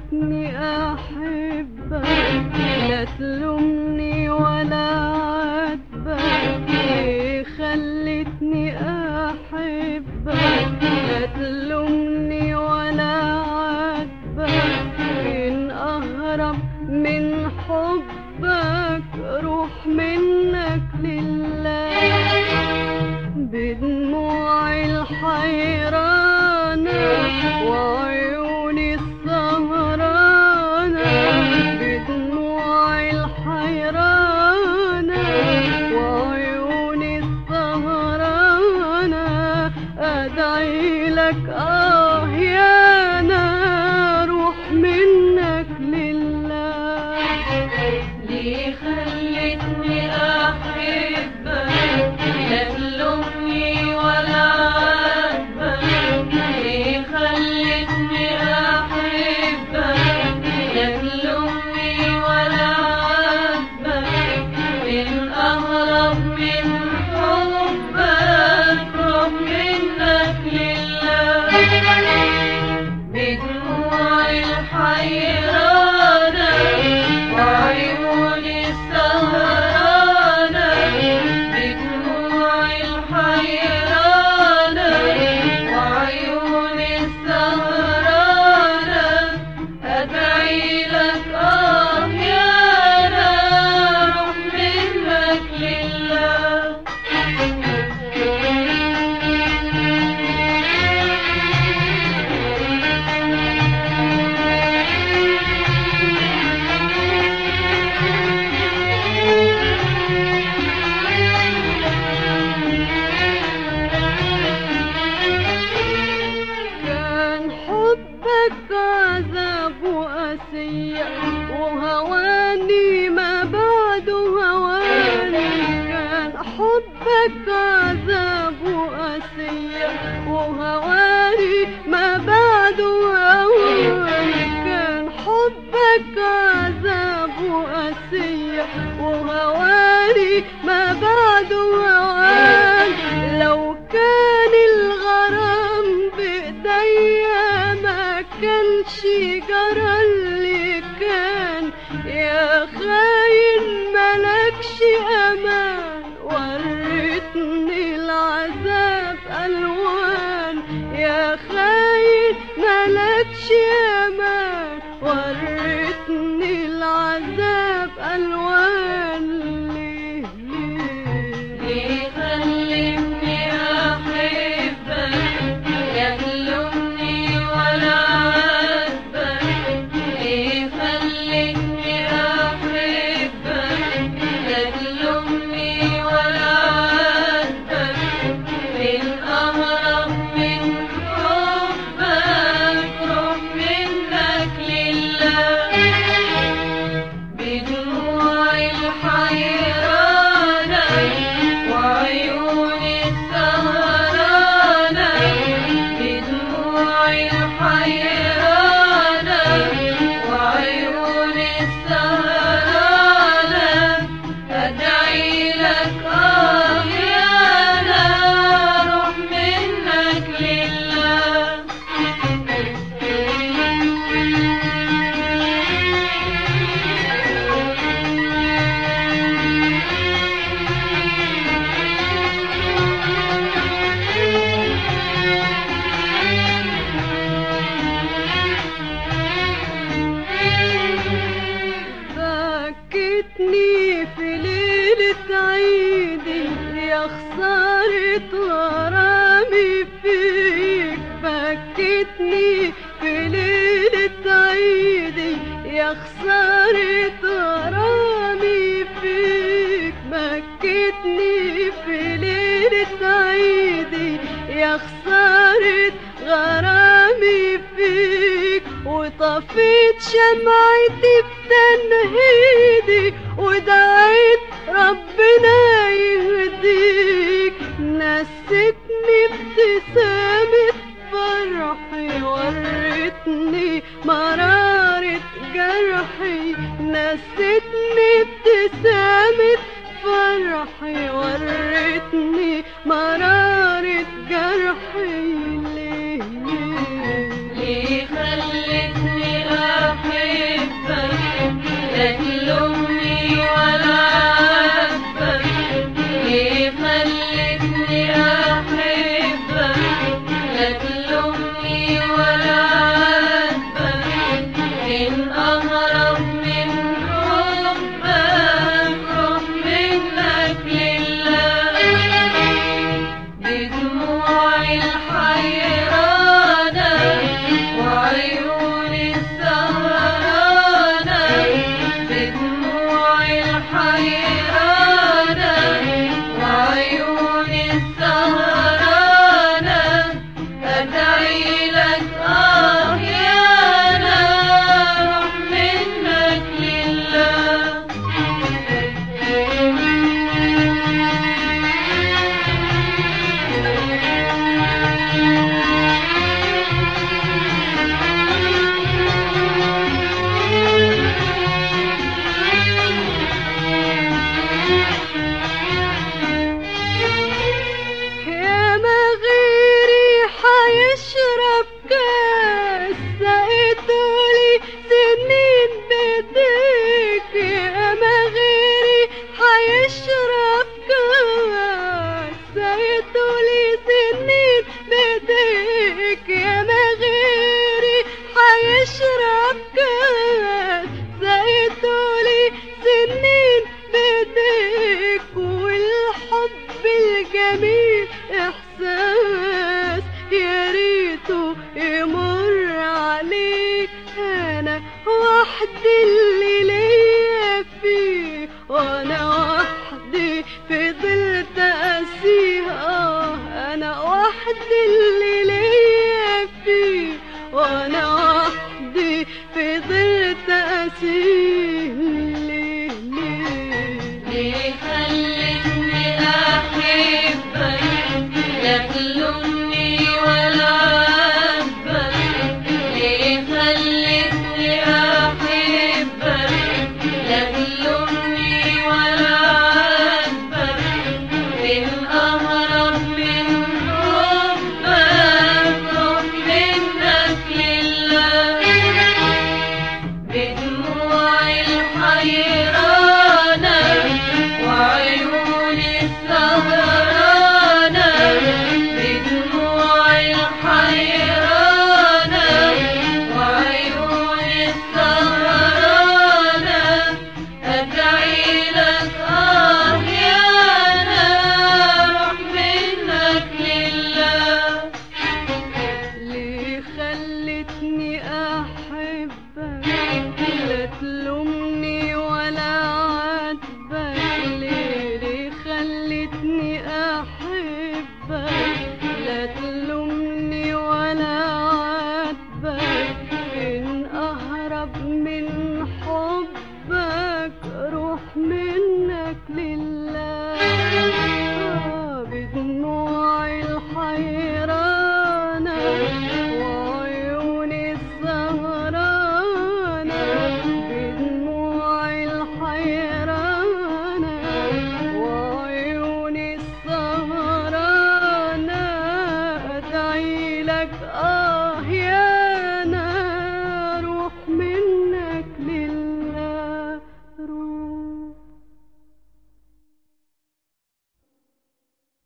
خلتني أحبك لا تلومني ولا عاتبك ليه خلتني أحبك لا تلومني ولا عاتبك إن أهرب من حبك روح منك لله بدموع الحيرانة وعيوني السهرانة بدموع الحيرانة وعيوني السهرانة أدعي لك آه يا أنا روح منك لله ليه خلتني أحبك لا تلومني ولا عاتبك ليه خلتني أحبك لا تلومني ولا عاتبك إن أهرب من حبك روح منك لله بدموع الحيرانة وعيوني السهرانة بدموع الحيرانة وعيوني السهرانة أدعي لك آه يا روح منك لله كان حبك عذاب وأسية وهواني ما بعد هواني كان حبك عذاب وأسية وهواني ما بعد هواني كان حبك عذاب وأسية وهواني ما بعد هواني لو كان الغرام بإيديا ما كانش جرى اللي كان يا خاين ملكش أمان وريتني العذاب ألوان يا خاين ملكش أمان وريتني العذاب ألوان ليه ليه ليه خلتني أحبك لا تلومني ولا عاتبك ليه خلتني أحبك لا تلومني ولا عاتبك إن أهرب من حبك روح منك لله بدموع الحيرانة وعيوني السهرانة بدموع الحيرانة وعيوني السهرانة أدعي لك آه يا روح منك لله بكتني في ليلة عيدي يا خسارة غرامي فيك بكتني في ليلة عيدي يا خسارة غرامي فيك بكتني في ليلة عيدي يا خسارة غرامي فيك وطفيت شمعتي بتنهيدي ودعيت ربنا يهديك نستني ابتسامة فرحي ورتني مرارة جرحي نستني ابتسامة فرحي ورتني مرارة جرحي ليه ليه ليه خلتني أحبك وحدي اللي ليا فيه وانا وحدي فضلت اسيه آه انا وحدي اللي ليا فيه وانا وحدي فضلت اسيه